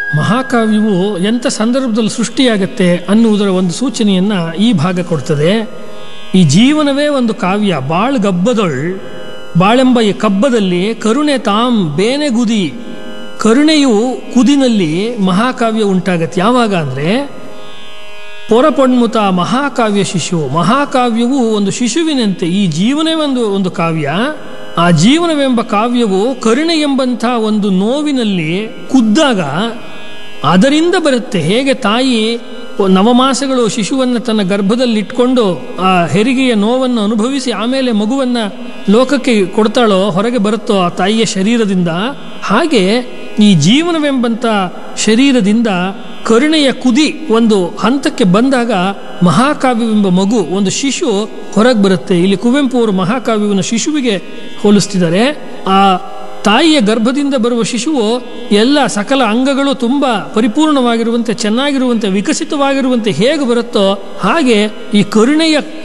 ಮಹಾಕಾವ್ಯವು ಎಂಥ ಸಂದರ್ಭದಲ್ಲಿ ಸೃಷ್ಟಿಯಾಗತ್ತೆ ಅನ್ನುವುದರ ಒಂದು ಸೂಚನೆಯನ್ನು ಈ ಭಾಗ ಕೊಡ್ತದೆ ಈ ಜೀವನವೇ ಒಂದು ಕಾವ್ಯ ಬಾಳ್ ಗಬ್ಬದೊಳ್ ಬಾಳೆಂಬ ಈ ಕಬ್ಬದಲ್ಲಿ ಕರುಣೆ ತಾಮ್ ಬೇನೆಗುದಿ ಕರುಣೆಯು ಕುದಿನಲ್ಲಿ ಮಹಾಕಾವ್ಯ ಉಂಟಾಗತ್ತೆ ಯಾವಾಗ ಅಂದರೆ ಪೊರಪೊಣ್ಮುತ ಮಹಾಕಾವ್ಯ ಶಿಶು ಮಹಾಕಾವ್ಯವು ಒಂದು ಶಿಶುವಿನಂತೆ ಈ ಜೀವನವೇ ಒಂದು ಒಂದು ಕಾವ್ಯ ಆ ಜೀವನವೆಂಬ ಕಾವ್ಯವು ಕರುಣೆ ಎಂಬಂಥ ಒಂದು ನೋವಿನಲ್ಲಿ ಕುದ್ದಾಗ ಅದರಿಂದ ಬರುತ್ತೆ ಹೇಗೆ ತಾಯಿ ನವಮಾಸಗಳು ಶಿಶುವನ್ನು ತನ್ನ ಗರ್ಭದಲ್ಲಿ ಇಟ್ಕೊಂಡು ಆ ಹೆರಿಗೆಯ ನೋವನ್ನು ಅನುಭವಿಸಿ ಆಮೇಲೆ ಮಗುವನ್ನು ಲೋಕಕ್ಕೆ ಕೊಡ್ತಾಳೋ ಹೊರಗೆ ಬರುತ್ತೋ ಆ ತಾಯಿಯ ಶರೀರದಿಂದ ಹಾಗೆ ಈ ಜೀವನವೆಂಬಂಥ ಶರೀರದಿಂದ ಕರುಣೆಯ ಕುದಿ ಒಂದು ಹಂತಕ್ಕೆ ಬಂದಾಗ ಮಹಾಕಾವ್ಯವೆಂಬ ಮಗು ಒಂದು ಶಿಶು ಹೊರಗೆ ಬರುತ್ತೆ ಇಲ್ಲಿ ಕುವೆಂಪು ಅವರು ಮಹಾಕಾವ್ಯವನ್ನು ಶಿಶುವಿಗೆ ಹೋಲಿಸ್ತಿದ್ದಾರೆ ಆ ತಾಯಿಯ ಗರ್ಭದಿಂದ ಬರುವ ಶಿಶುವು ಎಲ್ಲ ಸಕಲ ಅಂಗಗಳು ತುಂಬ ಪರಿಪೂರ್ಣವಾಗಿರುವಂತೆ ಚೆನ್ನಾಗಿರುವಂತೆ ವಿಕಸಿತವಾಗಿರುವಂತೆ ಹೇಗೆ ಬರುತ್ತೋ ಹಾಗೆ ಈ ಕರುಣೆಯ